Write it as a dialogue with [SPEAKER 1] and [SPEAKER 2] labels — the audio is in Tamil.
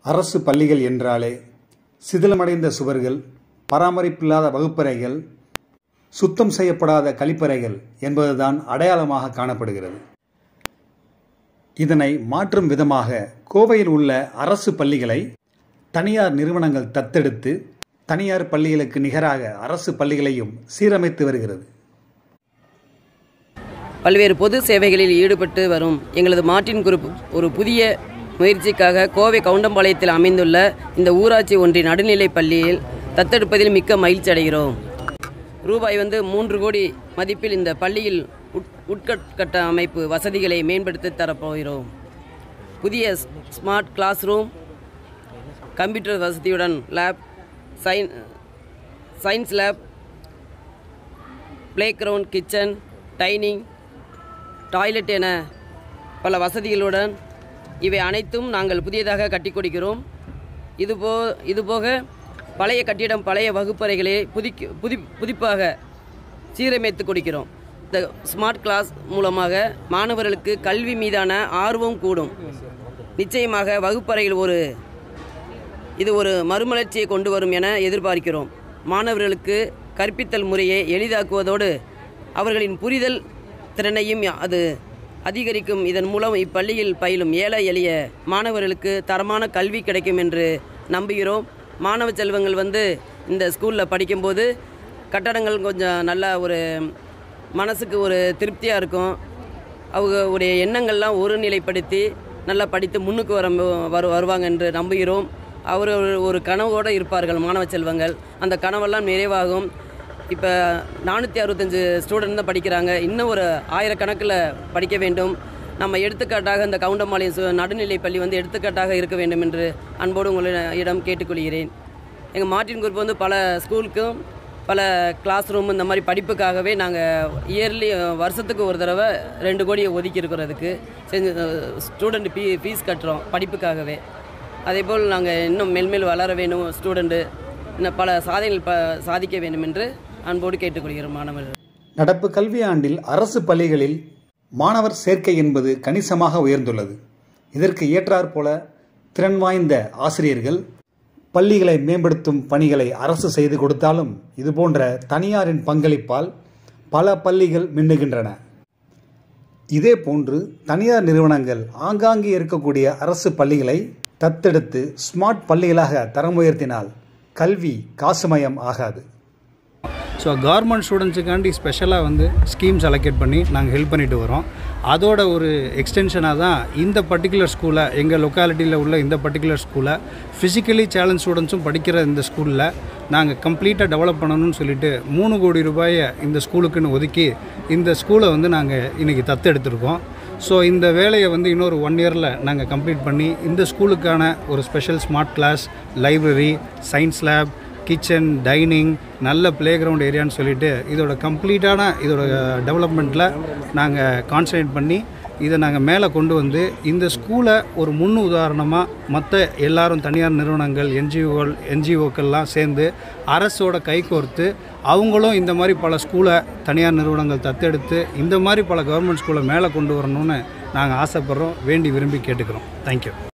[SPEAKER 1] அரசு பள்ளிகள் என்றாலே சிதிலமடைந்த சுவர்கள் பராமரிப்பில்லாத வகுப்பறைகள் சுத்தம் செய்யப்படாத கழிப்பறைகள் என்பதுதான் அடையாளமாக காணப்படுகிறது இதனை மாற்றும் விதமாக கோவையில் உள்ள அரசு பள்ளிகளை தனியார் நிறுவனங்கள் தத்தெடுத்து தனியார் பள்ளிகளுக்கு நிகராக அரசு பள்ளிகளையும் சீரமைத்து வருகிறது
[SPEAKER 2] பல்வேறு பொது சேவைகளில் ஈடுபட்டு வரும் எங்களது மார்ட்டின் குரூப் ஒரு புதிய முயற்சிக்காக கோவை கவுண்டம்பாளையத்தில் அமைந்துள்ள இந்த ஊராட்சி ஒன்றிய நடுநிலைப் பள்ளியில் தத்தெடுப்பதில் மிக்க மகிழ்ச்சி அடைகிறோம் ரூபாய் வந்து மூன்று கோடி மதிப்பில் இந்த பள்ளியில் உட் உட்கட்ட அமைப்பு வசதிகளை மேம்படுத்தி தரப்போகிறோம் புதிய ஸ்- ஸ்மார்ட் கிளாஸ் ரூம் கம்ப்யூட்டர் வசதியுடன் லேப் சயின் சயின்ஸ் லேப் ப்ளே கிரவுண்ட் கிச்சன் டைனிங் டாய்லெட் என பல வசதிகளுடன் இவை அனைத்தும் நாங்கள் புதியதாக கட்டிக் கொடுக்கிறோம் இதுபோ இதுபோக பழைய கட்டிடம் பழைய வகுப்பறைகளை புதுக்கி புதி புதுப்பாக சீரமைத்து கொடுக்கிறோம் இந்த ஸ்மார்ட் கிளாஸ் மூலமாக மாணவர்களுக்கு கல்வி மீதான ஆர்வம் கூடும் நிச்சயமாக வகுப்பறையில் ஒரு இது ஒரு மறுமலர்ச்சியை கொண்டு வரும் என எதிர்பார்க்கிறோம் மாணவர்களுக்கு கற்பித்தல் முறையை எளிதாக்குவதோடு அவர்களின் புரிதல் திறனையும் அது அதிகரிக்கும் இதன் மூலம் இப்பள்ளியில் பயிலும் ஏழை எளிய மாணவர்களுக்கு தரமான கல்வி கிடைக்கும் என்று நம்புகிறோம் மாணவ செல்வங்கள் வந்து இந்த ஸ்கூலில் படிக்கும்போது கட்டடங்கள் கொஞ்சம் நல்ல ஒரு மனசுக்கு ஒரு திருப்தியாக இருக்கும் அவங்க உடைய எண்ணங்கள்லாம் ஒருநிலைப்படுத்தி நல்லா படித்து முன்னுக்கு வர வரு வருவாங்க என்று நம்புகிறோம் அவர் ஒரு- ஒரு கனவோடு இருப்பார்கள் மாணவ செல்வங்கள் அந்த கனவெல்லாம் நிறைவாகும் இப்போ நானூற்றி அறுபத்தஞ்சு ஸ்டூடெண்ட் தான் படிக்கிறாங்க இன்னும் ஒரு ஆயிரக்கணக்கில் படிக்க வேண்டும் நம்ம எடுத்துக்காட்டாக இந்த கவுண்டம்பாளையம் சு- நடுநிலைப் பள்ளி வந்து எடுத்துக்காட்டாக இருக்க வேண்டும் என்று அன்போடு உங்களிடம் கேட்டுக்கொள்கிறேன் எங்கள் மார்ட்டின் குரூப் வந்து பல ஸ்கூலுக்கும் பல கிளாஸ் ரூம் இந்த மாதிரி படிப்புக்காகவே நாங்கள் இயர்லி வருஷத்துக்கு ஒரு தடவை ரெண்டு கோடியை ஒதுக்கி இருக்கிறதுக்கு செஞ்சு ஸ்டூடெண்ட் ஃபீ ஃபீஸ் கட்டுறோம் படிப்புக்காகவே அதேபோல் நாங்கள் இன்னும் மெல்மேல் வளர வேண்டும் ஸ்டூடெண்ட்டு இன்னும் பல சாதனைகள் ப சாதிக்க வேண்டும் என்று அன்போடு கேட்டுக்கொள்கிறோம் மாணவர்கள்
[SPEAKER 1] நடப்பு கல்வியாண்டில் அரசு பள்ளிகளில் மாணவர் சேர்க்கை என்பது கணிசமாக உயர்ந்துள்ளது இதற்கு ஏற்றாற்போல திறன் வாய்ந்த ஆசிரியர்கள் பள்ளிகளை மேம்படுத்தும் பணிகளை அரசு செய்து கொடுத்தாலும் இதுபோன்ற தனியாரின் பங்களிப்பால் பல பள்ளிகள் மின்னுகின்றன இதேபோன்று தனியார் நிறுவனங்கள் ஆங்காங்கே இருக்கக்கூடிய அரசு பள்ளிகளை தத்தெடுத்து ஸ்மார்ட் பள்ளிகளாக தரம் உயர்த்தினால் கல்வி காசுமயம் ஆகாது
[SPEAKER 3] ஸோ கவர்மெண்ட் ஸ்டூடெண்ட்ஸுக்காண்டி ஸ்பெஷலாக வந்து ஸ்கீம்ஸ் அலோகேட் பண்ணி நாங்கள் ஹெல்ப் பண்ணிட்டு வரோம் அதோட ஒரு எக்ஸ்டென்ஷனாக தான் இந்த பர்டிகுலர் ஸ்கூலை எங்கள் லொக்காலிட்டியில் உள்ள இந்த பர்டிகுலர் ஸ்கூலை ஃபிசிக்கலி சேலஞ்ச் ஸ்டூடெண்ட்ஸும் படிக்கிற இந்த ஸ்கூலில் நாங்கள் கம்ப்ளீட்டாக டெவலப் பண்ணணும்னு சொல்லிட்டு மூணு கோடி ரூபாயை இந்த ஸ்கூலுக்குன்னு ஒதுக்கி இந்த ஸ்கூலை வந்து நாங்கள் இன்றைக்கி தத்தெடுத்திருக்கோம் ஸோ இந்த வேலையை வந்து இன்னொரு ஒன் இயரில் நாங்கள் கம்ப்ளீட் பண்ணி இந்த ஸ்கூலுக்கான ஒரு special smart class library science lab kitchen dining நல்ல ப்ளே கிரவுண்ட் ஏரியான்னு சொல்லிட்டு இதோட கம்ப்ளீட்டான இதோட டெவலப்மெண்ட்டில் நாங்கள் கான்சன்ட்ரேட் பண்ணி இதை நாங்கள் மேலே கொண்டு வந்து இந்த ஸ்கூலை ஒரு முன் உதாரணமாக மற்ற எல்லாரும் தனியார் நிறுவனங்கள் என்ஜிஓக்கள் என்ஜிஓக்கள்லாம் சேர்ந்து அரசோட கைகோர்த்து அவங்களும் இந்த மாதிரி பல ஸ்கூலை தனியார் நிறுவனங்கள் தத்தெடுத்து இந்த மாதிரி பல கவர்மெண்ட் ஸ்கூலை மேலே கொண்டு வரணும்னு நாங்கள் ஆசைப்படுறோம் வேண்டி விரும்பி கேட்டுக்கிறோம் தேங்க்யூ